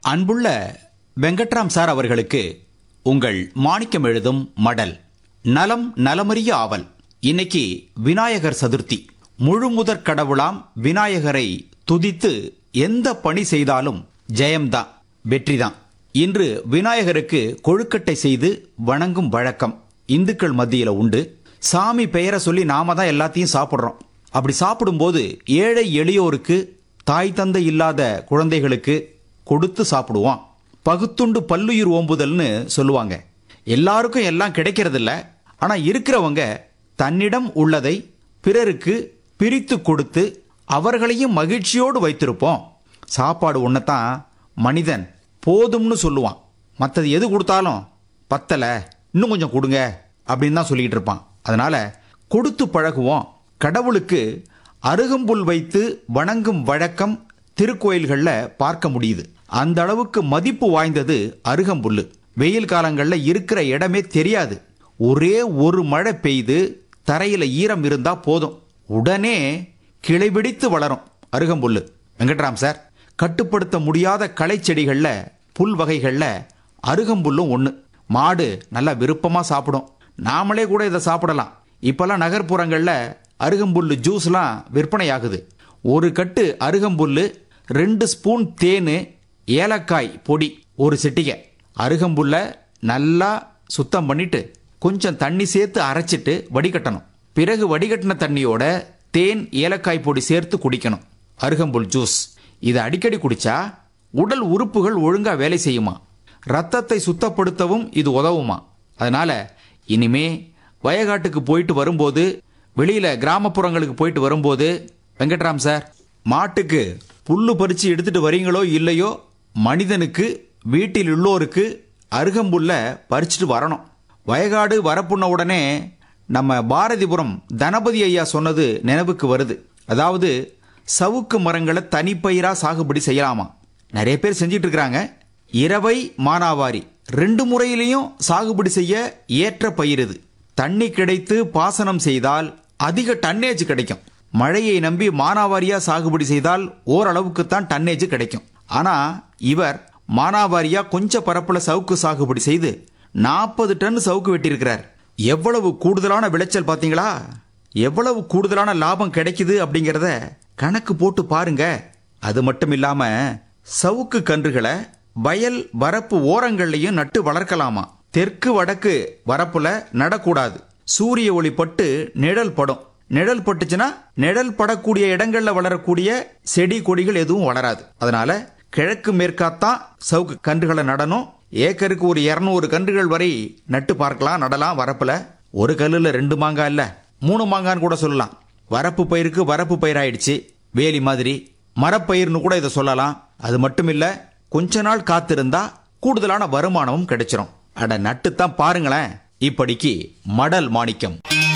அன்புள்ள வெங்கட்ராம் சார் அவர்களுக்கு உங்கள் மாணிக்கம் எழுதும் மடல் நலம் நலமறிய ஆவல் இன்னைக்கு விநாயகர் சதுர்த்தி முழு முதற் கடவுளாம் விநாயகரை துதித்து எந்த பணி செய்தாலும் ஜெயம்தான் வெற்றிதான் இன்று விநாயகருக்கு கொழுக்கட்டை செய்து வணங்கும் வழக்கம் இந்துக்கள் மத்தியில உண்டு சாமி பெயரை சொல்லி நாம தான் எல்லாத்தையும் சாப்பிட்றோம் அப்படி சாப்பிடும்போது ஏழை எளியோருக்கு தாய் தந்தை இல்லாத குழந்தைகளுக்கு கொடுத்து சாப்பிடுவோம் பகுத்துண்டு பல்லுயிர் ஓம்புதல்னு சொல்லுவாங்க எல்லாருக்கும் எல்லாம் கிடைக்கிறதில்ல ஆனா இருக்கிறவங்க தன்னிடம் உள்ளதை பிறருக்கு பிரித்து கொடுத்து அவர்களையும் மகிழ்ச்சியோடு வைத்திருப்போம் சாப்பாடு ஒன்றைத்தான் மனிதன் போதும்னு சொல்லுவான் மற்றது எது கொடுத்தாலும் பத்தலை இன்னும் கொஞ்சம் கொடுங்க அப்படின்னு தான் சொல்லிக்கிட்டு இருப்பான் அதனால கொடுத்து பழகுவோம் கடவுளுக்கு அருகம்புல் வைத்து வணங்கும் வழக்கம் திருக்கோயில்களில் பார்க்க முடியுது அந்த அளவுக்கு மதிப்பு வாய்ந்தது அருகம்புல்லு வெயில் காலங்களில் இருக்கிற இடமே தெரியாது ஒரே ஒரு மழை பெய்து தரையில் ஈரம் இருந்தா போதும் உடனே கிளைபிடித்து வளரும் அருகம்புல்லு வெங்கட்ராம் சார் கட்டுப்படுத்த முடியாத களை செடிகளில் புல் வகைகளில் அருகம்புல்லும் ஒன்று மாடு நல்லா விருப்பமாக சாப்பிடும் நாமளே கூட இதை சாப்பிடலாம் இப்போல்லாம் நகர்ப்புறங்களில் அருகம்புல்லு ஜூஸ்லாம் விற்பனையாகுது ஒரு கட்டு அருகம்புல்லு ரெண்டு ஸ்பூன் தேன் ஏலக்காய் பொடி ஒரு சிட்டிகை அருகம்புல்ல நல்லா சுத்தம் பண்ணிட்டு கொஞ்சம் தண்ணி சேர்த்து அரைச்சிட்டு வடிகட்டணும் பிறகு வடிகட்டின தண்ணியோட தேன் ஏலக்காய் பொடி சேர்த்து குடிக்கணும் அருகம்புல் ஜூஸ் இதை அடிக்கடி குடிச்சா உடல் உறுப்புகள் ஒழுங்கா வேலை செய்யுமா ரத்தத்தை சுத்தப்படுத்தவும் இது உதவுமா அதனால இனிமே வயகாட்டுக்கு போயிட்டு வரும்போது வெளியில கிராமப்புறங்களுக்கு போயிட்டு வரும்போது வெங்கட்ராம் சார் மாட்டுக்கு புல்லு பறிச்சு எடுத்துட்டு வரீங்களோ இல்லையோ மனிதனுக்கு வீட்டில் உள்ளோருக்கு அருகம்புல்ல பறிச்சுட்டு வரணும் வயகாடு வரப்புண்ண உடனே நம்ம பாரதிபுரம் தனபதி ஐயா சொன்னது நினைவுக்கு வருது அதாவது சவுக்கு மரங்களை தனிப்பயிரா சாகுபடி செய்யலாமா நிறைய பேர் செஞ்சிட்டு இருக்கிறாங்க இரவை மானாவாரி ரெண்டு முறையிலையும் சாகுபடி செய்ய ஏற்ற பயிர் இது தண்ணி கிடைத்து பாசனம் செய்தால் அதிக டன்னேஜ் கிடைக்கும் மழையை நம்பி மானாவாரியா சாகுபடி செய்தால் ஓரளவுக்கு தான் டன்னேஜ் கிடைக்கும் ஆனா இவர் மானாவாரியா கொஞ்ச பரப்புல சவுக்கு சாகுபடி செய்து நாற்பது டன் சவுக்கு வெட்டியிருக்கிறார் எவ்வளவு கூடுதலான விளைச்சல் பாத்தீங்களா எவ்வளவு கூடுதலான லாபம் கிடைக்குது அப்படிங்கிறத கணக்கு போட்டு பாருங்க அது மட்டும் இல்லாம சவுக்கு கன்றுகளை வயல் வரப்பு ஓரங்கள்லையும் நட்டு வளர்க்கலாமா தெற்கு வடக்கு வரப்புல நடக்கூடாது சூரிய ஒளி பட்டு நிழல் படும் நிழல் பட்டுச்சுன்னா நிழல் படக்கூடிய இடங்கள்ல வளரக்கூடிய செடி கொடிகள் எதுவும் வளராது அதனால கிழக்கு மேற்காத்தான் சவுக்கு கன்றுகளை நடணும் ஏக்கருக்கு ஒரு இரநூறு கன்றுகள் வரை நட்டு பார்க்கலாம் நடலாம் வரப்புல ஒரு கல்லுல ரெண்டு மாங்காய் இல்ல மூணு மாங்கான்னு கூட சொல்லலாம் வரப்பு பயிருக்கு வரப்பு பயிராயிடுச்சு வேலி மாதிரி மரப்பயிர்னு கூட இதை சொல்லலாம் அது மட்டும் இல்ல கொஞ்ச நாள் காத்திருந்தா கூடுதலான வருமானமும் கிடைச்சிரும் அட நட்டுத்தான் பாருங்களேன் இப்படிக்கு மடல் மாணிக்கம்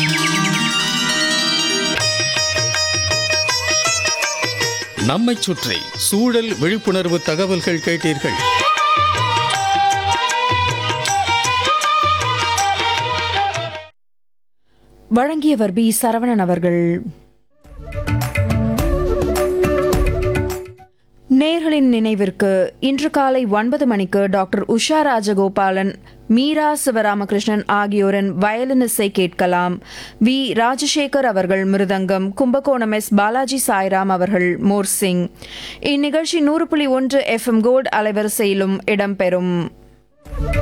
நம்மைச் சுற்றி சூழல் விழிப்புணர்வு தகவல்கள் கேட்டீர்கள் வழங்கியவர் பி சரவணன் அவர்கள் நேர்களின் நினைவிற்கு இன்று காலை ஒன்பது மணிக்கு டாக்டர் உஷா ராஜகோபாலன் மீரா சிவராமகிருஷ்ணன் ஆகியோரின் வயலின் இசை கேட்கலாம் வி ராஜசேகர் அவர்கள் மிருதங்கம் கும்பகோணம் எஸ் பாலாஜி சாய்ராம் அவர்கள் மோர்சிங் இந்நிகழ்ச்சி நூறு புள்ளி ஒன்று எஃப்எம் கோல்ட் அலைவரிசையிலும் இடம்பெறும்